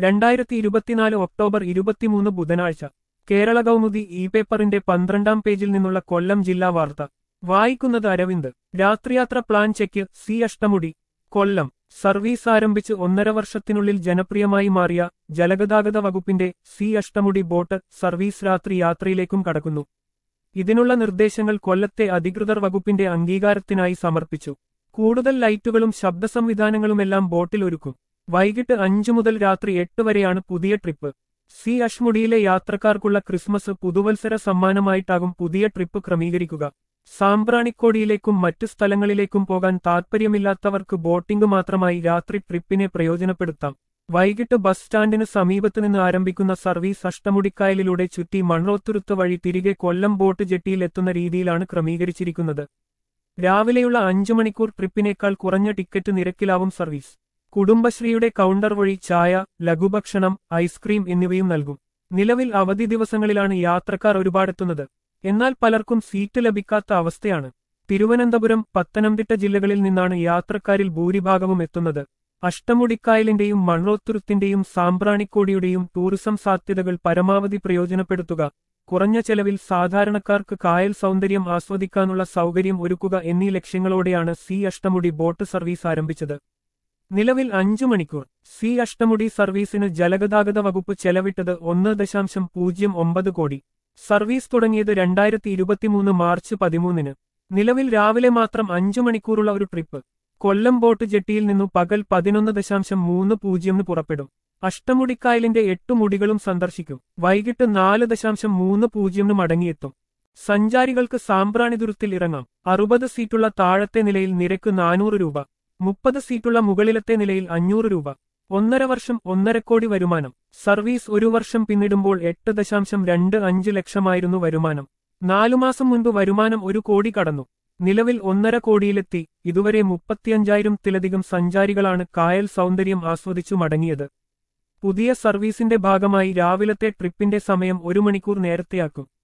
രണ്ടായിരത്തി ഇരുപത്തിനാല് ഒക്ടോബർ ഇരുപത്തിമൂന്ന് ബുധനാഴ്ച കേരള കൗമുദി ഇ പേപ്പറിന്റെ പന്ത്രണ്ടാം പേജിൽ നിന്നുള്ള കൊല്ലം ജില്ലാ വാർത്ത വായിക്കുന്നത് അരവിന്ദ് രാത്രിയാത്ര plan check see Ashtamudi Kollam service ആരംഭിച്ച് ഒന്നര വർഷത്തിനുള്ളിൽ ജനപ്രിയമായി മാറിയ ജലഗതാഗത വകുപ്പിന്റെ സി അഷ്ടമുടി ബോട്ട് സർവീസ് രാത്രി യാത്രയിലേക്കും കടക്കുന്നു ഇതിനുള്ള നിർദ്ദേശങ്ങൾ കൊല്ലത്തെ അധികൃതർ വകുപ്പിന്റെ അംഗീകാരത്തിനായി സമർപ്പിച്ചു കൂടുതൽ ലൈറ്റുകളും ശബ്ദ സംവിധാനങ്ങളുമെല്ലാം ബോട്ടിൽ ഒരുക്കും വൈകിട്ട് അഞ്ചു മുതൽ രാത്രി എട്ട് വരെയാണ് പുതിയ ട്രിപ്പ് സി അഷ്മുടിയിലെ യാത്രക്കാർക്കുള്ള ക്രിസ്മസ് പുതുവത്സര സമ്മാനമായിട്ടാകും പുതിയ ട്രിപ്പ് ക്രമീകരിക്കുക സാമ്പ്രാണിക്കോടിയിലേക്കും മറ്റു സ്ഥലങ്ങളിലേക്കും പോകാൻ താൽപ്പര്യമില്ലാത്തവർക്ക് ബോട്ടിംഗ് മാത്രമായി രാത്രി ട്രിപ്പിനെ പ്രയോജനപ്പെടുത്താം വൈകിട്ട് ബസ് സ്റ്റാൻഡിന് സമീപത്ത് നിന്ന് ആരംഭിക്കുന്ന സർവീസ് അഷ്ടമുടിക്കായലിലൂടെ ചുറ്റി മൺറോത്തുരുത്ത് വഴി തിരികെ കൊല്ലം ബോട്ട് ജെട്ടിയിൽ എത്തുന്ന രീതിയിലാണ് ക്രമീകരിച്ചിരിക്കുന്നത് രാവിലെയുള്ള അഞ്ചു മണിക്കൂർ ട്രിപ്പിനേക്കാൾ കുറഞ്ഞ ടിക്കറ്റ് നിരക്കിലാവും സർവീസ് കുടുംബശ്രീയുടെ കൗണ്ടർ വഴി ചായ ലഘുഭക്ഷണം ഐസ്ക്രീം എന്നിവയും നൽകും നിലവിൽ അവധി ദിവസങ്ങളിലാണ് യാത്രക്കാർ ഒരുപാടെത്തുന്നത് എന്നാൽ പലർക്കും സീറ്റ് ലഭിക്കാത്ത അവസ്ഥയാണ് തിരുവനന്തപുരം പത്തനംതിട്ട ജില്ലകളിൽ നിന്നാണ് യാത്രക്കാരിൽ ഭൂരിഭാഗവും എത്തുന്നത് അഷ്ടമുടിക്കായലിന്റെയും മൺറോത്തുരുത്തിന്റെയും സാമ്പ്രാണിക്കോടിയുടെയും ടൂറിസം സാധ്യതകൾ പരമാവധി പ്രയോജനപ്പെടുത്തുക കുറഞ്ഞ ചെലവിൽ സാധാരണക്കാർക്ക് കായൽ സൗന്ദര്യം ആസ്വദിക്കാനുള്ള സൗകര്യം ഒരുക്കുക എന്നീ ലക്ഷ്യങ്ങളോടെയാണ് സി അഷ്ടമുടി ബോട്ട് സർവീസ് ആരംഭിച്ചത് നിലവിൽ അഞ്ചു മണിക്കൂർ സി അഷ്ടമുടി സർവീസിന് ജലഗതാഗത വകുപ്പ് ചെലവിട്ടത് ഒന്ന് ദശാംശം പൂജ്യം ഒമ്പത് കോടി സർവീസ് തുടങ്ങിയത് രണ്ടായിരത്തി ഇരുപത്തിമൂന്ന് മാർച്ച് പതിമൂന്നിന് നിലവിൽ രാവിലെ മാത്രം അഞ്ചു മണിക്കൂറുള്ള ഒരു ട്രിപ്പ് കൊല്ലം ബോട്ട് ജെട്ടിയിൽ നിന്നു പകൽ പതിനൊന്ന് ദശാംശം മൂന്ന് പൂജ്യമിന് പുറപ്പെടും അഷ്ടമുടിക്കായലിന്റെ എട്ടു മുടികളും സന്ദർശിക്കും വൈകിട്ട് നാല് ദശാംശം മൂന്ന് പൂജ്യമിന് മടങ്ങിയെത്തും സഞ്ചാരികൾക്ക് സാമ്പ്രാണിതുരുത്തിൽ ഇറങ്ങാം അറുപത് സീറ്റുള്ള താഴത്തെ നിലയിൽ നിരക്ക് നാനൂറ് രൂപ മുപ്പത് സീറ്റുള്ള മുകളിലത്തെ നിലയിൽ അഞ്ഞൂറ് രൂപ ഒന്നര വർഷം ഒന്നര കോടി വരുമാനം സർവീസ് ഒരു വർഷം പിന്നിടുമ്പോൾ എട്ട് ദശാംശം രണ്ട് അഞ്ച് ലക്ഷമായിരുന്നു വരുമാനം നാലു മാസം മുൻപ് വരുമാനം ഒരു കോടി കടന്നു നിലവിൽ ഒന്നര കോടിയിലെത്തി ഇതുവരെ മുപ്പത്തിയഞ്ചായിരത്തിലധികം സഞ്ചാരികളാണ് കായൽ സൗന്ദര്യം ആസ്വദിച്ചു മടങ്ങിയത് പുതിയ സർവീസിന്റെ ഭാഗമായി രാവിലത്തെ ട്രിപ്പിന്റെ സമയം ഒരു മണിക്കൂർ നേരത്തെയാക്കും